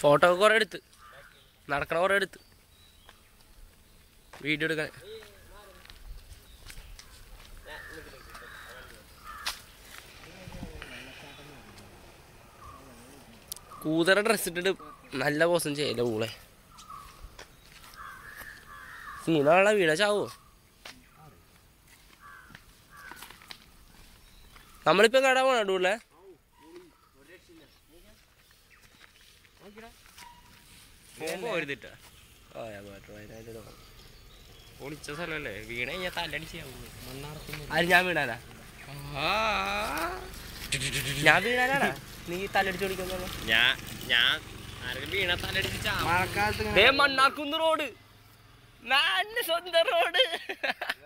Photo ഒക്കെ കുറേ എടുത്ത് നടക്കണ കുറേ എടുത്ത് വീഡിയോ എടുക്കാൻ കൂതറ ഡ്രസ് ഇട്ടിട്ട് നല്ല പോസം ചെയ്യല ഊളെ സീനാളെ വീണ ചാവോ നമ്മളിപ്പോ കടാ പോണ ഡൂളെ പോരുതിട്ട ആ ഞാൻ പോയിട്ട് വയനാട്ടിൽ പോകാം. പൊളിച്ച സ്ഥലമല്ലേ വീണ കഴിഞ്ഞാൽ തല്ലടിച്ചാവും ആര് ഞാൻ വീണാനാ ഞാൻ വീണാനാടാ നീ തലടിച്ച് ഓടിക്കുന്നു ഞാൻ ഞാൻ ആരെങ്കിലും വീണ തല്ലടിച്ച് ചാവും മഴക്കാലത്ത് ദേ മണ്ണാക്കുന്ന് റോഡ് നാടിന്റെ സ്വന്തം റോഡ്